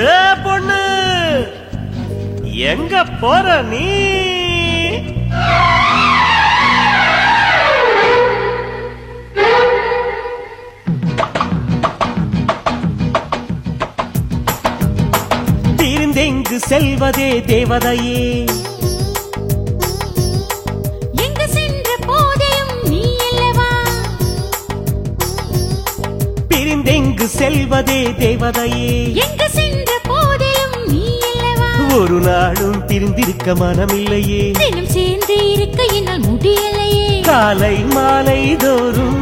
ஏ பொண்ணு எங்க போற நீ பிரிந்தெங்கு செல்வதே தேவதையே எங்கு சென்ற போதிலும் நீ அல்லவா பிரிந்தெங்கு செல்வதே தேவதையே எங்கு சென்ற போதிலும் நீ அல்லவா ஒரு நாளும் பிரிந்திருக்க மனமில்லையே தினம் சேர்ந்து இருக்க என்னால் முடியலையே காலை மாலை தோறும்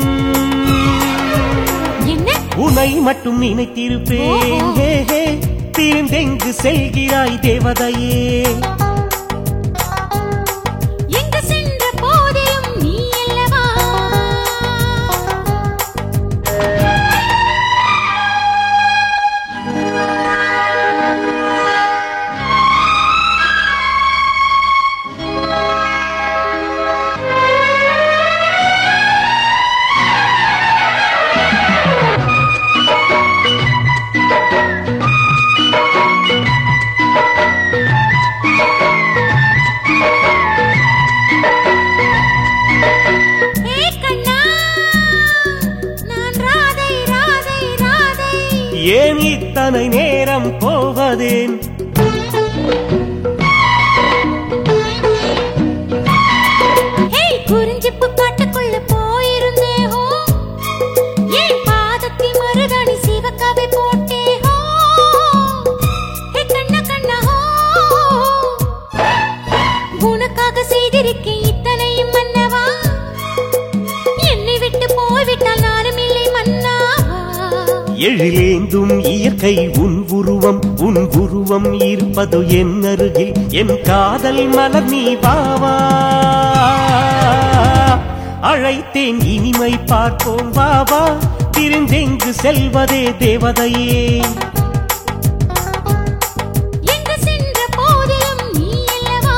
என்ன உனை மட்டும் நினைத்திருப்பேன் ஓஹோ. ஹே, ஹே. பிரிந்தெங்கு செல்கிறாய் தேவதையே எங்கு சென்ற போதிலும் நீ அல்லவா ஏ கண்ணா நான் ராதை ராதை ராதை ஏன் இத்தனை நேரம் போவதேன் ஹே குறிஞ்சிப்பு காட்டுக்குள்ள போயிருந்தே ஹோ ஏன் பாதத்தில் மருதாணி சிவக்காவை போட்டே ஹோ ஹே கண்ணா கண்ணா ஹோ உனக்காக செய்திருக்கேன் இத்தனையும் மன்னவா என்னை விட்டு போய்விட்டால் நானும் இல்லை மன்னாவா எழிலேந்தும் இயற்கை உன் உருவம் உன் உருவம் இருப்பது என் அருகில் என் காதல் மலர் நீ வாவா அழைத்தேன் இனிமை பார்ப்போம் வாவா பிரிந்தெங்கு செல்வதே தேவதையே எங்கு சென்ற போதிலும் நீ அல்லவா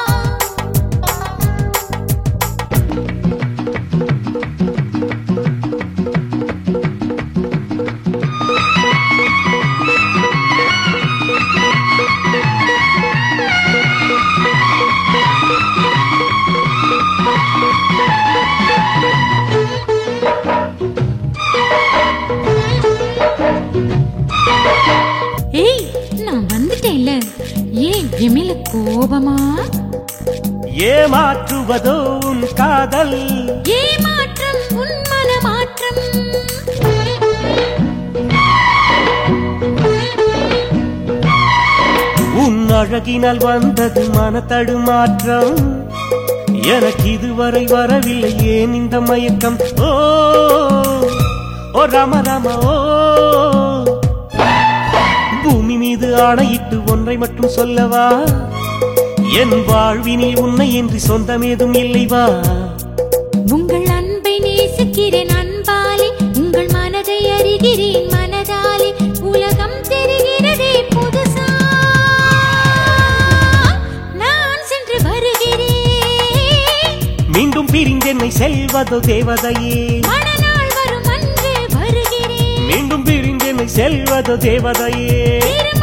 ஏய் நான் வந்துட்டேன்ல ஏன் எமில கோபமா ஏமாற்றுவதோ உன் காதல் ஏமாற்றம் உன் மனமாற்றம் உன் அழகினால் வந்தது மனத்தடுமாற்றம் எனக்கு இதுவரை வரவில்லை ஏன் இந்த மயக்கம் ஓ ஓ ராம ராம ஓ பூமி மீது ஆணையிட்டு ஒன்றை மட்டும் சொல்லவா என் வாழ்வினில் உன்னை என்று சொந்தமேதும் இல்லை வா உங்கள் அன்பை நேசிக்கிறேன் அன்பாலே உங்கள் மனதை அறிகிறேன் மனதாலே உலகம் தெரிகிறதே புதுசா நான் சென்று வருகிறேன் மீண்டும் பிரிந்தென்னை செல்வதோ தேவதையே மணநாள் வரும் அன்று வருகிறேன் மீண்டும் பிரிந்தென்னை செல்வதோ தேவதையே திரும்ப